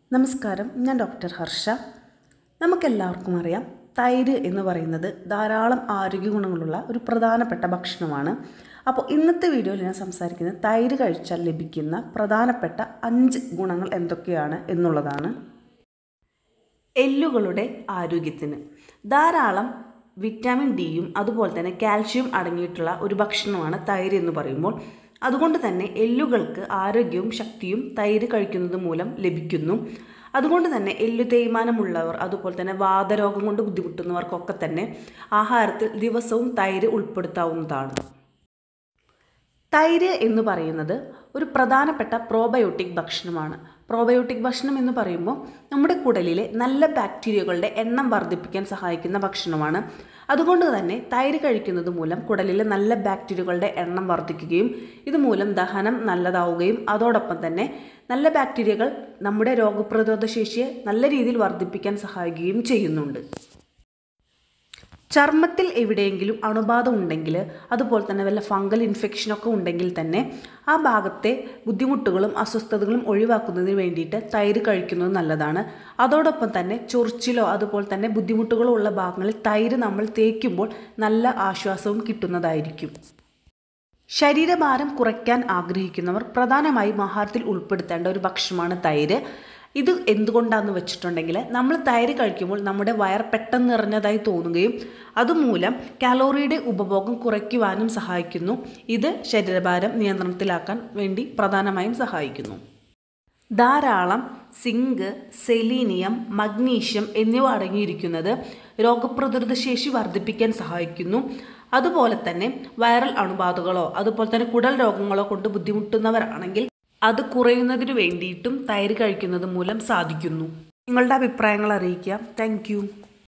നമസ്കാരം ഞാൻ ഡോക്ടർ ഹർഷ നമുക്കെല്ലാവർക്കും അറിയാം തൈര് എന്ന് പറയുന്നത് ധാരാളം ആരോഗ്യ ഗുണങ്ങളുള്ള ഒരു പ്രധാനപ്പെട്ട ഭക്ഷണമാണ് അപ്പോൾ ഇന്നത്തെ വീഡിയോയിൽ ഞാൻ സംസാരിക്കുന്നത് തൈര് കഴിച്ചാൽ ലഭിക്കുന്ന പ്രധാനപ്പെട്ട അഞ്ച് ഗുണങ്ങൾ എന്തൊക്കെയാണ് എന്നുള്ളതാണ് എല്ലുകളുടെ ആരോഗ്യത്തിന് ധാരാളം വിറ്റാമിൻ ഡിയും അതുപോലെ തന്നെ കാൽഷ്യം അടങ്ങിയിട്ടുള്ള ഒരു ഭക്ഷണമാണ് തൈര് എന്ന് പറയുമ്പോൾ അതുകൊണ്ട് തന്നെ എല്ലുകൾക്ക് ആരോഗ്യവും ശക്തിയും തൈര് കഴിക്കുന്നത് മൂലം ലഭിക്കുന്നു അതുകൊണ്ട് തന്നെ എല്ലു തേയ്മാനമുള്ളവർ അതുപോലെ തന്നെ വാതരോഗം കൊണ്ട് ബുദ്ധിമുട്ടുന്നവർക്കൊക്കെ തന്നെ ആഹാരത്തിൽ ദിവസവും തൈര് ഉൾപ്പെടുത്താവുന്നതാണ് തൈര് എന്ന് പറയുന്നത് ഒരു പ്രധാനപ്പെട്ട പ്രോബയോട്ടിക് ഭക്ഷണമാണ് പ്രോബയോട്ടിക് ഭക്ഷണം എന്ന് പറയുമ്പോൾ നമ്മുടെ കുടലിലെ നല്ല ബാക്ടീരിയകളുടെ എണ്ണം വർദ്ധിപ്പിക്കാൻ സഹായിക്കുന്ന ഭക്ഷണമാണ് അതുകൊണ്ട് തന്നെ തൈര് കഴിക്കുന്നത് മൂലം കുടലിലെ നല്ല ബാക്ടീരിയകളുടെ എണ്ണം വർദ്ധിക്കുകയും ഇതുമൂലം ദഹനം നല്ലതാവുകയും അതോടൊപ്പം തന്നെ നല്ല ബാക്ടീരിയകൾ നമ്മുടെ രോഗപ്രതിരോധ ശേഷിയെ നല്ല രീതിയിൽ വർദ്ധിപ്പിക്കാൻ സഹായിക്കുകയും ചെയ്യുന്നുണ്ട് ചർമ്മത്തിൽ എവിടെയെങ്കിലും അണുബാധ ഉണ്ടെങ്കിൽ അതുപോലെ തന്നെ വല്ല ഫംഗൽ ഇൻഫെക്ഷനൊക്കെ ഉണ്ടെങ്കിൽ തന്നെ ആ ഭാഗത്തെ ബുദ്ധിമുട്ടുകളും അസ്വസ്ഥതകളും ഒഴിവാക്കുന്നതിന് വേണ്ടിയിട്ട് തൈര് കഴിക്കുന്നത് നല്ലതാണ് അതോടൊപ്പം തന്നെ ചൊറിച്ചിലോ അതുപോലെ തന്നെ ബുദ്ധിമുട്ടുകളോ ഉള്ള ഭാഗങ്ങളിൽ തൈര് നമ്മൾ തേക്കുമ്പോൾ നല്ല ആശ്വാസവും കിട്ടുന്നതായിരിക്കും ശരീരഭാരം കുറയ്ക്കാൻ ആഗ്രഹിക്കുന്നവർ പ്രധാനമായും ആഹാരത്തിൽ ഉൾപ്പെടുത്തേണ്ട ഒരു ഭക്ഷണമാണ് തൈര് ഇത് എന്തുകൊണ്ടാണെന്ന് വെച്ചിട്ടുണ്ടെങ്കിൽ നമ്മൾ തൈര് കഴിക്കുമ്പോൾ നമ്മുടെ വയർ പെട്ടെന്ന് നിറഞ്ഞതായി തോന്നുകയും അതുമൂലം കാലോറിയുടെ ഉപഭോഗം കുറയ്ക്കുവാനും സഹായിക്കുന്നു ഇത് ശരീരഭാരം നിയന്ത്രണത്തിലാക്കാൻ വേണ്ടി പ്രധാനമായും സഹായിക്കുന്നു ധാരാളം സിങ്ക് സെലീനിയം മഗ്നീഷ്യം എന്നിവ അടങ്ങിയിരിക്കുന്നത് രോഗപ്രതിരോധ ശേഷി വർദ്ധിപ്പിക്കാൻ സഹായിക്കുന്നു അതുപോലെ തന്നെ വൈറൽ അണുബാധകളോ അതുപോലെ തന്നെ കുടൽ രോഗങ്ങളോ കൊണ്ട് ബുദ്ധിമുട്ടുന്നവരാണെങ്കിൽ അത് കുറയുന്നതിന് വേണ്ടിയിട്ടും തൈര് കഴിക്കുന്നത് മൂലം സാധിക്കുന്നു നിങ്ങളുടെ അഭിപ്രായങ്ങൾ അറിയിക്കാം താങ്ക്